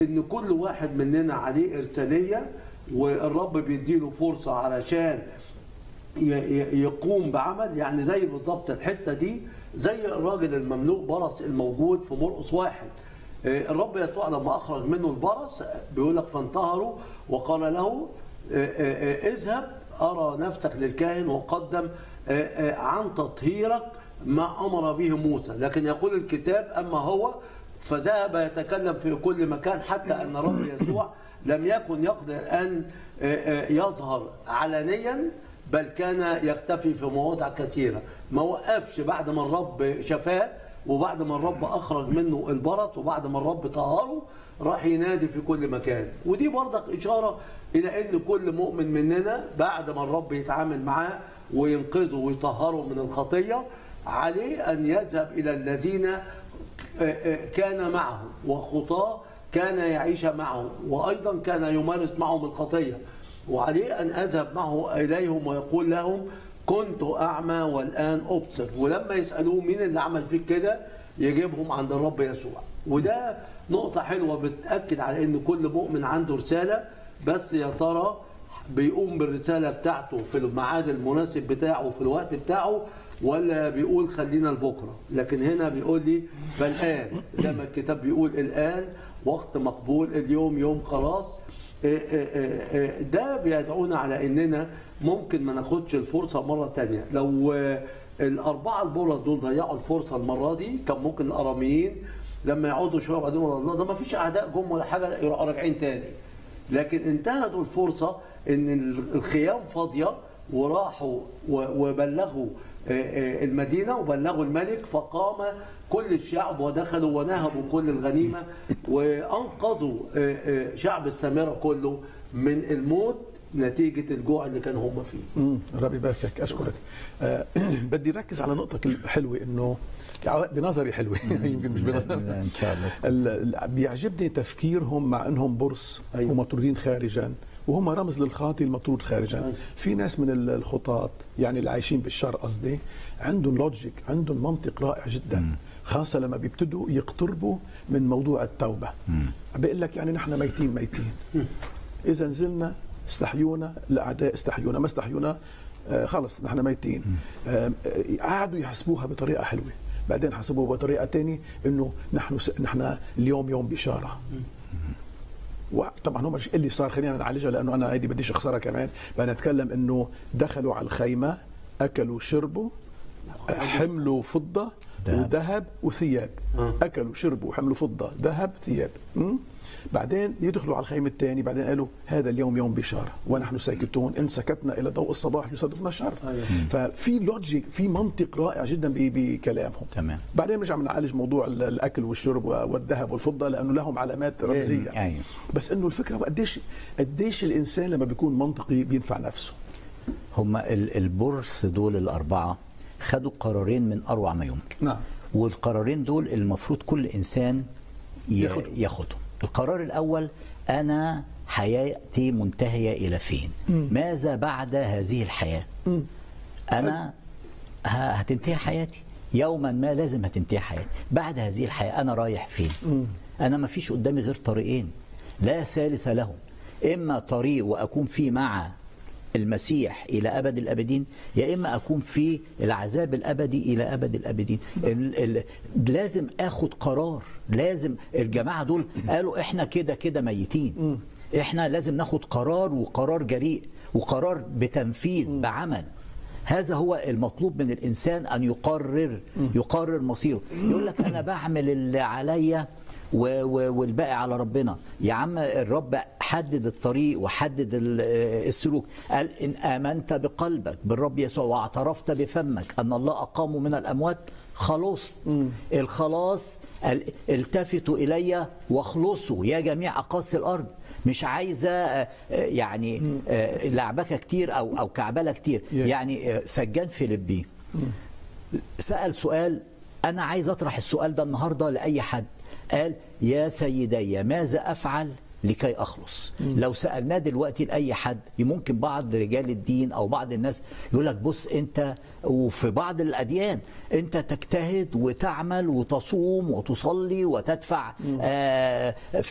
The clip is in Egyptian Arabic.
ان كل واحد مننا عليه ارساليه والرب بيديله فرصه علشان ي- ي- يقوم بعمل يعني زي بالضبط الحته دي زي الراجل المملوء برص الموجود في مرقس واحد آه، الرب يسوع لما اخرج منه البرص بيقول لك فانتهروا وقال له آه، آه، آه، اذهب ارى نفسك للكاهن وقدم آه، آه، عن تطهيرك ما امر به موسى لكن يقول الكتاب اما هو فذهب يتكلم في كل مكان حتى ان الرب يسوع لم يكن يقدر ان آه، آه، يظهر علنيا بل كان يختفي في مواضع كثيره ما وقفش بعد ما الرب شفاه وبعد ما الرب اخرج منه البرص وبعد ما الرب طهره راح ينادي في كل مكان ودي برضك اشاره الى ان كل مؤمن مننا بعد ما الرب يتعامل معاه وينقذه ويطهره من الخطيه عليه ان يذهب الى الذين كان معه وخطاه كان يعيش معه وايضا كان يمارس معهم الخطيه وعليه ان اذهب معه اليهم ويقول لهم كنت اعمى والان ابصر ولما يسالوه مين اللي عمل فيك كده يجيبهم عند الرب يسوع وده نقطه حلوه بتاكد على ان كل مؤمن عنده رساله بس يا ترى بيقوم بالرساله بتاعته في الميعاد المناسب بتاعه في الوقت بتاعه ولا بيقول خلينا لبكره لكن هنا بيقول لي فالان زي ما الكتاب بيقول الان وقت مقبول اليوم يوم خلاص إيه إيه إيه ده بيدعونا على اننا ممكن ما ناخدش الفرصه مره تانية لو آه، الاربعه البرص دول ضيعوا الفرصه المره دي كان ممكن الاراميين لما يقعدوا شويه وبعدين والله الله ده ما فيش اعداء جم ولا حاجه لا، يروحوا راجعين تاني لكن انتهزوا الفرصه ان الخيام فاضيه وراحوا و- وبلغوا آه، آه، المدينه وبلغوا الملك فقام كل الشعب ودخلوا ونهبوا كل الغنيمه وانقذوا آه، آه، شعب السامره كله من الموت نتيجه الجوع اللي كانوا هم فيه. مم، ربي يباركك اشكرك آه بدي اركز على نقطه حلوه انه يعني بنظري حلوه يمكن مش بنظري ان شاء الله ال- ال- بيعجبني تفكيرهم مع انهم برص أيوة. ومطرودين خارجا وهم رمز للخاطي المطرود خارجا أيوة. في ناس من ال- الخطاة يعني اللي عايشين بالشر قصدي عندهم لوجيك عندهم منطق رائع جدا خاصة لما بيبتدوا يقتربوا من موضوع التوبة بيقول لك يعني نحن ميتين ميتين إذا نزلنا استحيونا الأعداء استحيونا ما استحيونا آه خلص نحن ميتين آه آه، قعدوا يحسبوها بطريقة حلوة بعدين حسبوها بطريقة تانية انه نحن س... نحن اليوم يوم بشارة وطبعا هم اللي صار خلينا نعالجها لانه انا هيدي بديش اخسرها كمان بدنا نتكلم انه دخلوا على الخيمه اكلوا شربوا حملوا فضه ذهب. وذهب وثياب آه. اكلوا شربوا حملوا فضه ذهب ثياب م? بعدين يدخلوا على الخيمه الثاني بعدين قالوا هذا اليوم يوم بشاره ونحن ساكتون ان سكتنا الى ضوء الصباح يصادفنا الشر أيوة. ففي لوجيك في منطق رائع جدا ب- بكلامهم تمام. بعدين نرجع بنعالج موضوع ال- الاكل والشرب والذهب والفضه لانه لهم علامات رمزيه أيوة. بس انه الفكره هو قديش قديش الانسان لما بيكون منطقي بينفع نفسه هم ال- البورس دول الأربعة خدوا قرارين من أروع ما يمكن نعم. والقرارين دول المفروض كل إنسان ي- ياخدهم. ياخدهم القرار الأول أنا حياتي منتهية إلى فين ماذا بعد هذه الحياة أنا ه- هتنتهي حياتي يوما ما لازم هتنتهي حياتي بعد هذه الحياة أنا رايح فين أنا ما فيش قدامي غير طريقين لا ثالث لهم إما طريق وأكون فيه مع المسيح إلى أبد الأبدين يا إما أكون في العذاب الأبدي إلى أبد الأبدين ال ال لازم أخد قرار لازم الجماعة دول قالوا إحنا كده كده ميتين إحنا لازم ناخد قرار وقرار جريء وقرار بتنفيذ بعمل هذا هو المطلوب من الانسان ان يقرر يقرر مصيره يقول لك انا بعمل اللي عليا و- و- والباقي على ربنا يا عم الرب حدد الطريق وحدد ال- السلوك قال ان امنت بقلبك بالرب يسوع واعترفت بفمك ان الله اقامه من الاموات خلصت الخلاص ال- التفتوا الي واخلصوا يا جميع اقاصي الارض مش عايزه آه، آه، يعني آه، لعبكه كتير او او كعبله كتير Yeah. يعني آه، سجان فيليبي سال سؤال انا عايز اطرح السؤال ده النهارده لاي حد قال يا سيدي ماذا افعل لكي اخلص لو سالناه دلوقتي لاي حد ممكن بعض رجال الدين او بعض الناس يقول لك بص انت وفي بعض الاديان انت تجتهد وتعمل وتصوم وتصلي وتدفع آه